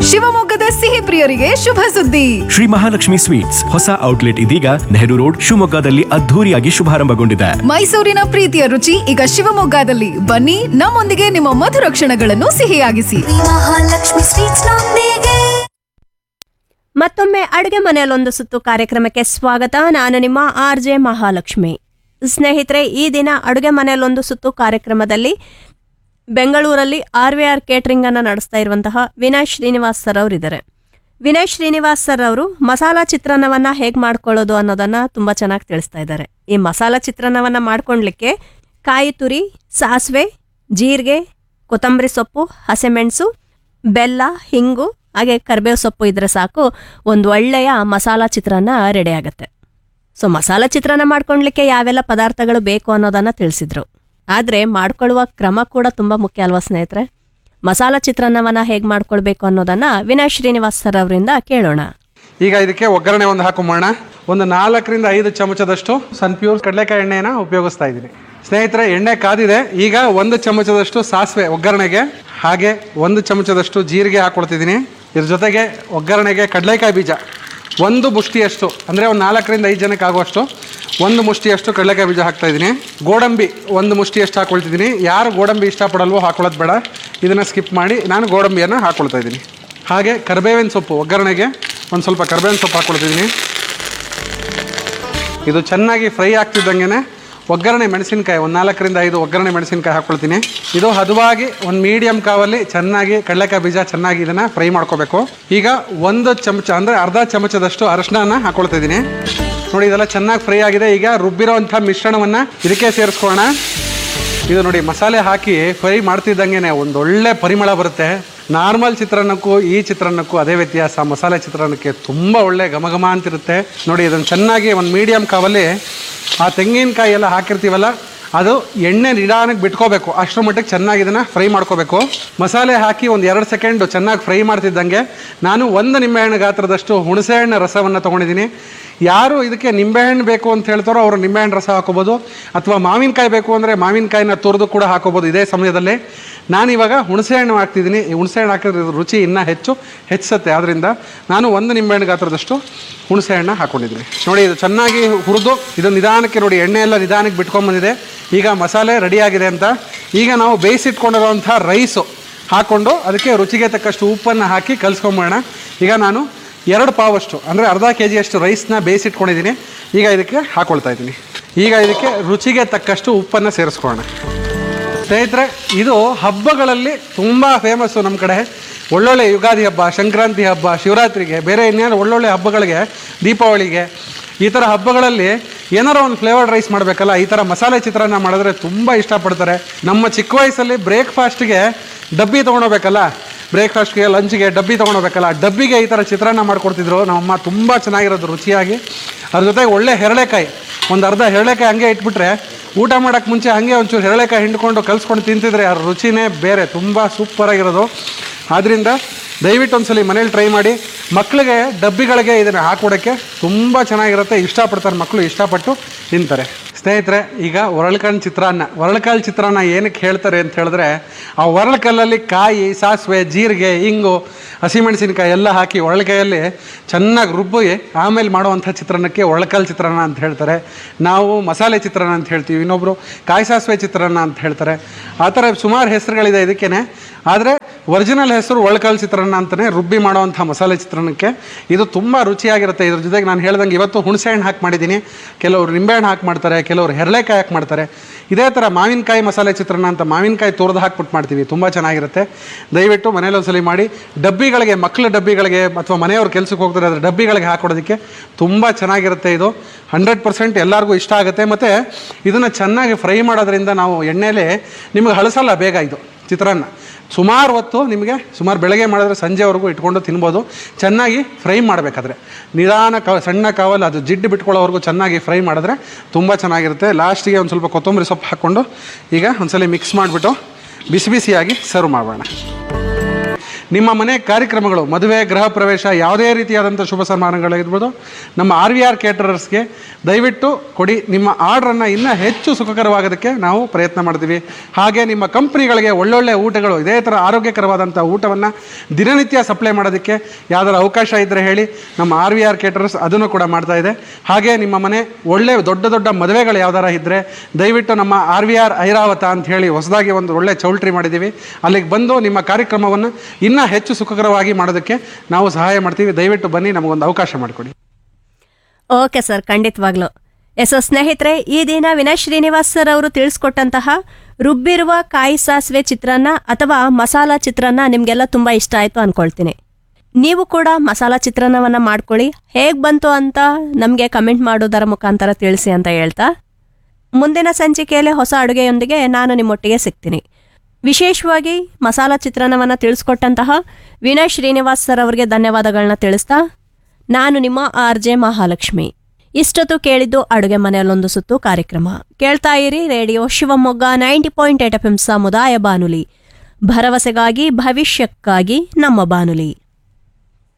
ಶಿವಮೊಗ್ಗದ ಸಿಹಿ ಪ್ರಿಯರಿಗೆ ಶುಭ ಸುದ್ದಿ ಶ್ರೀ ಮಹಾಲಕ್ಷ್ಮಿ ಸ್ವೀಟ್ಸ್ ಹೊಸ ಔಟ್ಲೆಟ್ ಇದೀಗ ನೆಹರು ರೋಡ್ ಶಿವಮೊಗ್ಗದಲ್ಲಿ ಅದ್ಧೂರಿಯಾಗಿ ಶುಭಾರಂಭಗೊಂಡಿದೆ ಮೈಸೂರಿನ ಪ್ರೀತಿಯ ರುಚಿ ಈಗ ಶಿವಮೊಗ್ಗದಲ್ಲಿ ಬನ್ನಿ ನಮ್ಮೊಂದಿಗೆ ನಿಮ್ಮ ಮಧುರ ಕ್ಷಣಗಳನ್ನು ಸಿಹಿಯಾಗಿಸಿ ಮಹಾಲಕ್ಷ್ಮಿ ಸ್ವೀಟ್ಸ್ ನೊಂದಿಗೆ ಮತ್ತೊಮ್ಮೆ ಅಡುಗೆ ಮನೆಯಲ್ಲೊಂದು ಸುತ್ತು ಕಾರ್ಯಕ್ರಮಕ್ಕೆ ಸ್ವಾಗತ ನಾನು ನಿಮ್ಮ ಆರ್ ಜೆ ಮಹಾಲಕ್ಷ್ಮಿ ಸ್ನೇಹಿತರೆ ಈ ದಿನ ಅಡುಗೆ ಮನೆಯಲ್ಲೊಂದು ಸುತ್ತು ಕಾರ್ಯಕ್ರಮದಲ್ಲಿ ಬೆಂಗಳೂರಲ್ಲಿ ಆರ್ ವಿ ಆರ್ ಕೇಟ್ರಿಂಗ್ ಅನ್ನು ನಡೆಸ್ತಾ ಇರುವಂತಹ ವಿನಯ್ ಶ್ರೀನಿವಾಸ್ ಸರ್ ಅವರಿದ್ದಾರೆ ವಿನಯ್ ಶ್ರೀನಿವಾಸ್ ಸರ್ ಅವರು ಮಸಾಲಾ ಚಿತ್ರಾನ್ನವನ್ನ ಹೇಗೆ ಮಾಡ್ಕೊಳ್ಳೋದು ಅನ್ನೋದನ್ನ ತುಂಬಾ ಚೆನ್ನಾಗಿ ತಿಳಿಸ್ತಾ ಇದ್ದಾರೆ ಈ ಮಸಾಲಾ ಚಿತ್ರಾನ್ನವನ್ನ ಮಾಡ್ಕೊಳ್ಲಿಕ್ಕೆ ಕಾಯಿ ತುರಿ ಸಾಸಿವೆ ಜೀರಿಗೆ ಕೊತ್ತಂಬರಿ ಸೊಪ್ಪು ಹಸಿಮೆಣಸು ಬೆಲ್ಲ ಹಿಂಗು ಹಾಗೆ ಕರಿಬೇವು ಸೊಪ್ಪು ಇದ್ರೆ ಸಾಕು ಒಂದು ಒಳ್ಳೆಯ ಮಸಾಲಾ ಚಿತ್ರಾನ್ನ ರೆಡಿ ಆಗುತ್ತೆ ಸೊ ಮಸಾಲಾ ಚಿತ್ರಾನ್ನ ಮಾಡ್ಕೊಳ್ಲಿಕ್ಕೆ ಯಾವೆಲ್ಲ ಪದಾರ್ಥಗಳು ಬೇಕು ಅನ್ನೋದನ್ನ ತಿಳಿಸಿದ್ರು ಆದ್ರೆ ಮಾಡ್ಕೊಳ್ಳುವ ಕ್ರಮ ಕೂಡ ತುಂಬಾ ಮುಖ್ಯ ಅಲ್ವಾ ಸ್ನೇಹಿತರೆ ಮಸಾಲಾ ಚಿತ್ರಾನ್ನವನ್ನ ಹೇಗೆ ಮಾಡ್ಕೊಳ್ಬೇಕು ಅನ್ನೋದನ್ನ ವಿನಯ್ ಶ್ರೀನಿವಾಸ್ ಸರ್ ಅವರಿಂದ ಕೇಳೋಣ ಈಗ ಇದಕ್ಕೆ ಒಗ್ಗರಣೆ ಒಂದು ಹಾಕೊಂಬೋಣ ಒಂದು ನಾಲ್ಕರಿಂದ ಐದು ಚಮಚದಷ್ಟು ಸನ್ಪ್ಯೂರ್ ಕಡಲೆಕಾಯಿ ಎಣ್ಣೆನ ಉಪಯೋಗಿಸ್ತಾ ಇದ್ದೀನಿ ಸ್ನೇಹಿತರೆ ಎಣ್ಣೆ ಕಾದಿದೆ ಈಗ ಒಂದು ಚಮಚದಷ್ಟು ಸಾಸಿವೆ ಒಗ್ಗರಣೆಗೆ ಹಾಗೆ ಒಂದು ಚಮಚದಷ್ಟು ಜೀರಿಗೆ ಹಾಕೊಳ್ತಿದ್ದೀನಿ ಇದ್ರ ಜೊತೆಗೆ ಒಗ್ಗರಣೆಗೆ ಕಡಲೆಕಾಯಿ ಬೀಜ ಒಂದು ಮುಷ್ಟಿಯಷ್ಟು ಅಂದರೆ ಒಂದು ನಾಲ್ಕರಿಂದ ಐದು ಜನಕ್ಕೆ ಆಗುವಷ್ಟು ಒಂದು ಮುಷ್ಟಿಯಷ್ಟು ಕಡಲೆಕಾಯಿ ಬೀಜ ಹಾಕ್ತಾ ಇದ್ದೀನಿ ಗೋಡಂಬಿ ಒಂದು ಮುಷ್ಟಿಯಷ್ಟು ಹಾಕೊಳ್ತಿದ್ದೀನಿ ಯಾರು ಗೋಡಂಬಿ ಇಷ್ಟಪಡಲ್ವೋ ಹಾಕೊಳ್ಳೋದು ಬೇಡ ಇದನ್ನು ಸ್ಕಿಪ್ ಮಾಡಿ ನಾನು ಗೋಡಂಬಿಯನ್ನು ಹಾಕೊಳ್ತಾ ಇದ್ದೀನಿ ಹಾಗೆ ಕರಿಬೇವಿನ ಸೊಪ್ಪು ಒಗ್ಗರಣೆಗೆ ಒಂದು ಸ್ವಲ್ಪ ಕರಿಬೇವಿನ ಸೊಪ್ಪು ಹಾಕ್ಕೊಳ್ತಿದ್ದೀನಿ ಇದು ಚೆನ್ನಾಗಿ ಫ್ರೈ ಆಗ್ತಿದ್ದಂಗೆ ಒಗ್ಗರಣೆ ಮೆಣಸಿನ್ಕಾಯಿ ಒಂದು ನಾಲ್ಕರಿಂದ ಐದು ಒಗ್ಗರಣೆ ಮೆಣಸಿನ್ಕಾಯಿ ಹಾಕ್ಕೊಳ್ತೀನಿ ಇದು ಹದವಾಗಿ ಒಂದು ಮೀಡಿಯಮ್ ಕಾವಲ್ಲಿ ಚೆನ್ನಾಗಿ ಕಡಲೆಕಾಯಿ ಬೀಜ ಚೆನ್ನಾಗಿ ಇದನ್ನು ಫ್ರೈ ಮಾಡ್ಕೋಬೇಕು ಈಗ ಒಂದು ಚಮಚ ಅಂದರೆ ಅರ್ಧ ಚಮಚದಷ್ಟು ಅರಿಶಿನ ಹಾಕ್ಕೊಳ್ತಾ ಇದ್ದೀನಿ ನೋಡಿ ಇದೆಲ್ಲ ಚೆನ್ನಾಗಿ ಫ್ರೈ ಆಗಿದೆ ಈಗ ರುಬ್ಬಿರೋವಂಥ ಮಿಶ್ರಣವನ್ನು ಇದಕ್ಕೆ ಸೇರಿಸ್ಕೊಳ್ಳೋಣ ಇದು ನೋಡಿ ಮಸಾಲೆ ಹಾಕಿ ಫ್ರೈ ಮಾಡ್ತಿದ್ದಂಗೆ ಒಂದು ಒಳ್ಳೆ ಪರಿಮಳ ಬರುತ್ತೆ ನಾರ್ಮಲ್ ಚಿತ್ರಾನ್ನಕ್ಕೂ ಈ ಚಿತ್ರಾನ್ನಕ್ಕೂ ಅದೇ ವ್ಯತ್ಯಾಸ ಮಸಾಲೆ ಚಿತ್ರಾನ್ನಕ್ಕೆ ತುಂಬ ಒಳ್ಳೆ ಘಮ ಘಮ ಅಂತಿರುತ್ತೆ ನೋಡಿ ಇದನ್ನು ಚೆನ್ನಾಗಿ ಒಂದು ಮೀಡಿಯಮ್ ಕಾವಲ್ಲಿ ಆ ತೆಂಗಿನಕಾಯಿ ಎಲ್ಲ ಹಾಕಿರ್ತೀವಲ್ಲ ಅದು ಎಣ್ಣೆ ನಿಧಾನಕ್ಕೆ ಬಿಟ್ಕೋಬೇಕು ಅಷ್ಟರ ಮಟ್ಟಿಗೆ ಚೆನ್ನಾಗಿ ಇದನ್ನು ಫ್ರೈ ಮಾಡ್ಕೋಬೇಕು ಮಸಾಲೆ ಹಾಕಿ ಒಂದು ಎರಡು ಸೆಕೆಂಡು ಚೆನ್ನಾಗಿ ಫ್ರೈ ಮಾಡ್ತಿದ್ದಂಗೆ ನಾನು ಒಂದು ನಿಂಬೆಹಣ್ಣು ಗಾತ್ರದಷ್ಟು ಹುಣಸೆಹಣ್ಣು ರಸವನ್ನು ತೊಗೊಂಡಿದ್ದೀನಿ ಯಾರು ಇದಕ್ಕೆ ನಿಂಬೆಹಣ್ಣು ಬೇಕು ಅಂತ ಹೇಳ್ತಾರೋ ಅವರು ನಿಂಬೆಹಣ್ಣು ರಸ ಹಾಕೋಬೋದು ಅಥವಾ ಮಾವಿನಕಾಯಿ ಬೇಕು ಅಂದರೆ ಮಾವಿನಕಾಯಿನ ತುರಿದು ಕೂಡ ಹಾಕೋಬೋದು ಇದೇ ಸಮಯದಲ್ಲಿ ನಾನು ಇವಾಗ ಹುಣಸೆಹಣ್ಣು ಹಾಕ್ತಿದ್ದೀನಿ ಈ ಹುಣಸೆಹಣ್ಣು ಹಾಕಿದ್ರೆ ಇದ್ರ ರುಚಿ ಇನ್ನೂ ಹೆಚ್ಚು ಹೆಚ್ಚುತ್ತೆ ಆದ್ದರಿಂದ ನಾನು ಒಂದು ನಿಂಬೆಹಣ್ಣು ಗಾತ್ರದಷ್ಟು ಹುಣಸೆಹಣ್ಣು ಹಾಕ್ಕೊಂಡಿದ್ದೀನಿ ನೋಡಿ ಇದು ಚೆನ್ನಾಗಿ ಹುರಿದು ಇದು ನಿಧಾನಕ್ಕೆ ನೋಡಿ ಎಣ್ಣೆ ಎಲ್ಲ ನಿಧಾನಕ್ಕೆ ಬಿಟ್ಕೊಂಬಂದಿದೆ ಈಗ ಮಸಾಲೆ ರೆಡಿಯಾಗಿದೆ ಅಂತ ಈಗ ನಾವು ಬೇಯಿಸಿಟ್ಕೊಂಡಿರೋಂಥ ರೈಸು ಹಾಕ್ಕೊಂಡು ಅದಕ್ಕೆ ರುಚಿಗೆ ತಕ್ಕಷ್ಟು ಉಪ್ಪನ್ನು ಹಾಕಿ ಕಲಿಸ್ಕೊಂಬೋಣ ಈಗ ನಾನು ಎರಡು ಪಾವಷ್ಟು ಅಂದರೆ ಅರ್ಧ ಕೆ ಜಿಯಷ್ಟು ರೈಸ್ನ ಬೇಯಿಸಿಟ್ಕೊಂಡಿದ್ದೀನಿ ಈಗ ಇದಕ್ಕೆ ಹಾಕ್ಕೊಳ್ತಾ ಇದ್ದೀನಿ ಈಗ ಇದಕ್ಕೆ ರುಚಿಗೆ ತಕ್ಕಷ್ಟು ಉಪ್ಪನ್ನು ಸೇರಿಸ್ಕೊಳ್ಳೋಣ ಸ್ನೇಹಿತರೆ ಇದು ಹಬ್ಬಗಳಲ್ಲಿ ತುಂಬ ಫೇಮಸ್ಸು ನಮ್ಮ ಕಡೆ ಒಳ್ಳೊಳ್ಳೆ ಯುಗಾದಿ ಹಬ್ಬ ಸಂಕ್ರಾಂತಿ ಹಬ್ಬ ಶಿವರಾತ್ರಿಗೆ ಬೇರೆ ಇನ್ನೇನು ಒಳ್ಳೊಳ್ಳೆ ಹಬ್ಬಗಳಿಗೆ ದೀಪಾವಳಿಗೆ ಈ ಥರ ಹಬ್ಬಗಳಲ್ಲಿ ಏನಾರ ಒಂದು ಫ್ಲೇವರ್ಡ್ ರೈಸ್ ಮಾಡಬೇಕಲ್ಲ ಈ ಥರ ಮಸಾಲೆ ಚಿತ್ರಾನ್ನ ಮಾಡಿದ್ರೆ ತುಂಬ ಇಷ್ಟಪಡ್ತಾರೆ ನಮ್ಮ ಚಿಕ್ಕ ವಯಸ್ಸಲ್ಲಿ ಬ್ರೇಕ್ಫಾಸ್ಟ್ಗೆ ಡಬ್ಬಿ ತೊಗೊಂಡೋಗ್ಬೇಕಲ್ಲ ಬ್ರೇಕ್ಫಾಸ್ಟ್ಗೆ ಲಂಚ್ಗೆ ಡಬ್ಬಿ ತೊಗೊಂಡೋಗ್ಬೇಕಲ್ಲ ಡಬ್ಬಿಗೆ ಈ ಥರ ಚಿತ್ರಾನ್ನ ಮಾಡ್ಕೊಡ್ತಿದ್ರು ನಮ್ಮಮ್ಮ ತುಂಬ ಚೆನ್ನಾಗಿರೋದು ರುಚಿಯಾಗಿ ಅದ್ರ ಜೊತೆಗೆ ಒಳ್ಳೆ ಹೆರಳೆಕಾಯಿ ಒಂದು ಅರ್ಧ ಹೆರಳೆಕಾಯಿ ಹಂಗೆ ಇಟ್ಬಿಟ್ರೆ ಊಟ ಮಾಡೋಕ್ಕೆ ಮುಂಚೆ ಹಾಗೆ ಒಂಚೂರು ಹೆರಳೆಕಾಯಿ ಹಿಂಡ್ಕೊಂಡು ಕಲಿಸ್ಕೊಂಡು ತಿಂತಿದ್ರೆ ಅದ್ರ ರುಚಿನೇ ಬೇರೆ ತುಂಬ ಸೂಪರಾಗಿರೋದು ಆದ್ದರಿಂದ ದಯವಿಟ್ಟು ಒಂದ್ಸಲಿ ಮನೇಲಿ ಟ್ರೈ ಮಾಡಿ ಮಕ್ಕಳಿಗೆ ಡಬ್ಬಿಗಳಿಗೆ ಇದನ್ನು ಹಾಕೊಡೋಕ್ಕೆ ತುಂಬ ಚೆನ್ನಾಗಿರುತ್ತೆ ಇಷ್ಟಪಡ್ತಾರೆ ಮಕ್ಕಳು ಇಷ್ಟಪಟ್ಟು ತಿಂತಾರೆ ಸ್ನೇಹಿತರೆ ಈಗ ಒರಳ್ಕಲ್ಲು ಚಿತ್ರಾನ್ನ ಒರಳ್ಕಲ್ಲು ಚಿತ್ರಾನ್ನ ಏನಕ್ಕೆ ಹೇಳ್ತಾರೆ ಅಂತ ಹೇಳಿದ್ರೆ ಆ ಒರಳ್ಕಲ್ಲಲ್ಲಿ ಕಾಯಿ ಸಾಸಿವೆ ಜೀರಿಗೆ ಹಿಂಗು ಹಸಿಮೆಣಸಿನಕಾಯಿ ಎಲ್ಲ ಹಾಕಿ ಒರಳ್ಕಾಯಲ್ಲಿ ಚೆನ್ನಾಗಿ ರುಬ್ಬಿ ಆಮೇಲೆ ಮಾಡುವಂಥ ಚಿತ್ರಾನ್ನಕ್ಕೆ ಒರಳ್ಕಲ್ಲು ಚಿತ್ರಾನ್ನ ಅಂತ ಹೇಳ್ತಾರೆ ನಾವು ಮಸಾಲೆ ಚಿತ್ರಾನ್ನ ಅಂತ ಹೇಳ್ತೀವಿ ಇನ್ನೊಬ್ಬರು ಕಾಯಿ ಸಾಸಿವೆ ಚಿತ್ರಾನ್ನ ಅಂತ ಹೇಳ್ತಾರೆ ಆ ಥರ ಸುಮಾರು ಹೆಸರುಗಳಿದೆ ಇದಕ್ಕೇನೆ ಆದರೆ ಒರಿಜಿನಲ್ ಹೆಸರು ಒಳಕಲ್ ಚಿತ್ರಾನ್ನ ಅಂತಲೇ ರುಬ್ಬಿ ಮಾಡುವಂಥ ಮಸಾಲೆ ಚಿತ್ರಾನ್ನಕ್ಕೆ ಇದು ತುಂಬ ರುಚಿಯಾಗಿರುತ್ತೆ ಇದ್ರ ಜೊತೆಗೆ ನಾನು ಹೇಳ್ದಂಗೆ ಇವತ್ತು ಹುಣಸೆಹಣ್ಣು ಹಾಕಿ ಮಾಡಿದ್ದೀನಿ ಕೆಲವರು ನಿಂಬೆಹಣ್ಣು ಹಾಕಿ ಮಾಡ್ತಾರೆ ಕೆಲವರು ಹೆರಳೆಕಾಯಿ ಹಾಕಿ ಮಾಡ್ತಾರೆ ಇದೇ ಥರ ಮಾವಿನಕಾಯಿ ಮಸಾಲೆ ಚಿತ್ರಾನ್ನ ಅಂತ ಮಾವಿನಕಾಯಿ ತುರಿದು ಹಾಕ್ಬಿಟ್ಟು ಮಾಡ್ತೀವಿ ತುಂಬ ಚೆನ್ನಾಗಿರುತ್ತೆ ದಯವಿಟ್ಟು ಮನೇಲಿ ಒಂದ್ಸಲಿ ಮಾಡಿ ಡಬ್ಬಿಗಳಿಗೆ ಮಕ್ಕಳ ಡಬ್ಬಿಗಳಿಗೆ ಅಥವಾ ಮನೆಯವ್ರು ಕೆಲಸಕ್ಕೆ ಹೋಗ್ತಾರೆ ಅದ್ರ ಡಬ್ಬಿಗಳಿಗೆ ಹಾಕೊಡೋದಕ್ಕೆ ತುಂಬ ಚೆನ್ನಾಗಿರುತ್ತೆ ಇದು ಹಂಡ್ರೆಡ್ ಪರ್ಸೆಂಟ್ ಎಲ್ಲರಿಗೂ ಇಷ್ಟ ಆಗುತ್ತೆ ಮತ್ತು ಇದನ್ನು ಚೆನ್ನಾಗಿ ಫ್ರೈ ಮಾಡೋದ್ರಿಂದ ನಾವು ಎಣ್ಣೆಲಿ ನಿಮಗೆ ಹಳಸಲ್ಲ ಬೇಗ ಇದು ಚಿತ್ರಾನ್ನ ಸುಮಾರು ಹೊತ್ತು ನಿಮಗೆ ಸುಮಾರು ಬೆಳಗ್ಗೆ ಮಾಡಿದ್ರೆ ಸಂಜೆವರೆಗೂ ಇಟ್ಕೊಂಡು ತಿನ್ಬೋದು ಚೆನ್ನಾಗಿ ಫ್ರೈ ಮಾಡಬೇಕಾದ್ರೆ ನಿಧಾನ ಕ ಸಣ್ಣ ಕಾವಲ್ಲಿ ಅದು ಜಿಡ್ಡು ಬಿಟ್ಕೊಳ್ಳೋವರೆಗೂ ಚೆನ್ನಾಗಿ ಫ್ರೈ ಮಾಡಿದ್ರೆ ತುಂಬ ಚೆನ್ನಾಗಿರುತ್ತೆ ಲಾಸ್ಟಿಗೆ ಒಂದು ಸ್ವಲ್ಪ ಕೊತ್ತಂಬರಿ ಸೊಪ್ಪು ಹಾಕ್ಕೊಂಡು ಈಗ ಒಂದ್ಸಲ ಮಿಕ್ಸ್ ಮಾಡಿಬಿಟ್ಟು ಬಿಸಿ ಬಿಸಿಯಾಗಿ ಸರ್ವ್ ಮಾಡೋಣ ನಿಮ್ಮ ಮನೆ ಕಾರ್ಯಕ್ರಮಗಳು ಮದುವೆ ಗೃಹ ಪ್ರವೇಶ ಯಾವುದೇ ರೀತಿಯಾದಂಥ ಶುಭ ಸನ್ಮಾನಗಳಿರ್ಬೋದು ನಮ್ಮ ಆರ್ ವಿ ಆರ್ ಕೇಟರರ್ಸ್ಗೆ ದಯವಿಟ್ಟು ಕೊಡಿ ನಿಮ್ಮ ಆರ್ಡ್ರನ್ನು ಇನ್ನೂ ಹೆಚ್ಚು ಸುಖಕರವಾಗೋದಕ್ಕೆ ನಾವು ಪ್ರಯತ್ನ ಮಾಡ್ತೀವಿ ಹಾಗೆ ನಿಮ್ಮ ಕಂಪ್ನಿಗಳಿಗೆ ಒಳ್ಳೊಳ್ಳೆ ಊಟಗಳು ಇದೇ ಥರ ಆರೋಗ್ಯಕರವಾದಂಥ ಊಟವನ್ನು ದಿನನಿತ್ಯ ಸಪ್ಲೈ ಮಾಡೋದಕ್ಕೆ ಯಾವ್ದಾರು ಅವಕಾಶ ಇದ್ದರೆ ಹೇಳಿ ನಮ್ಮ ಆರ್ ವಿ ಆರ್ ಕೇಟರರ್ಸ್ ಅದನ್ನು ಕೂಡ ಮಾಡ್ತಾ ಇದೆ ಹಾಗೆ ನಿಮ್ಮ ಮನೆ ಒಳ್ಳೆ ದೊಡ್ಡ ದೊಡ್ಡ ಮದುವೆಗಳು ಯಾವ್ದಾರ ಇದ್ದರೆ ದಯವಿಟ್ಟು ನಮ್ಮ ಆರ್ ವಿ ಆರ್ ಐರಾವತ ಅಂತ ಹೇಳಿ ಹೊಸದಾಗಿ ಒಂದು ಒಳ್ಳೆ ಚೌಲ್ಟ್ರಿ ಮಾಡಿದ್ದೀವಿ ಅಲ್ಲಿಗೆ ಬಂದು ನಿಮ್ಮ ಕಾರ್ಯಕ್ರಮವನ್ನು ಇನ್ನೂ ಹೆಚ್ಚು ಸುಖಕರವಾಗಿ ಮಾಡೋದಕ್ಕೆ ನಾವು ಸಹಾಯ ಮಾಡ್ತೀವಿ ದಯವಿಟ್ಟು ಬನ್ನಿ ನಮಗೊಂದು ಅವಕಾಶ ಮಾಡಿಕೊಡಿ ಓಕೆ ಸರ್ ಖಂಡಿತವಾಗ್ಲು ಎಸ್ ಸ್ನೇಹಿತರೆ ಈ ದಿನ ವಿನಯ್ ಶ್ರೀನಿವಾಸ್ ಸರ್ ಅವರು ತಿಳಿಸ್ಕೊಟ್ಟಂತಹ ರುಬ್ಬಿರುವ ಕಾಯಿ ಸಾಸಿವೆ ಚಿತ್ರಾನ್ನ ಅಥವಾ ಮಸಾಲಾ ಚಿತ್ರಾನ್ನ ನಿಮಗೆಲ್ಲ ತುಂಬ ಇಷ್ಟ ಆಯಿತು ಅನ್ಕೊಳ್ತೀನಿ ನೀವು ಕೂಡ ಮಸಾಲಾ ಚಿತ್ರಾನ್ನವನ್ನ ಮಾಡ್ಕೊಳ್ಳಿ ಹೇಗೆ ಬಂತು ಅಂತ ನಮಗೆ ಕಮೆಂಟ್ ಮಾಡೋದರ ಮುಖಾಂತರ ತಿಳಿಸಿ ಅಂತ ಹೇಳ್ತಾ ಮುಂದಿನ ಸಂಚಿಕೆಯಲ್ಲಿ ಹೊಸ ಅಡುಗೆಯೊಂದಿಗೆ ನಾನು ನಿಮ್ಮೊಟ್ಟಿಗೆ ಸಿಗ್ತೀನಿ ವಿಶೇಷವಾಗಿ ಮಸಾಲಾ ಚಿತ್ರಾನ್ನವನ್ನು ತಿಳಿಸ್ಕೊಟ್ಟಂತಹ ವಿನಯ್ ಶ್ರೀನಿವಾಸ್ ಸರ್ ಅವರಿಗೆ ಧನ್ಯವಾದಗಳನ್ನ ತಿಳಿಸ್ತಾ ನಾನು ನಿಮ್ಮ ಆರ್ ಜೆ ಮಹಾಲಕ್ಷ್ಮಿ ಇಷ್ಟೊತ್ತು ಕೇಳಿದ್ದು ಅಡುಗೆ ಮನೆಯಲ್ಲೊಂದು ಸುತ್ತು ಕಾರ್ಯಕ್ರಮ ಕೇಳ್ತಾ ಇರಿ radio Shivamogga ninety point eight F M ಸಮುದಾಯ ಬಾನುಲಿ ಭರವಸೆಗಾಗಿ ಭವಿಷ್ಯಕ್ಕಾಗಿ ನಮ್ಮ ಬಾನುಲಿ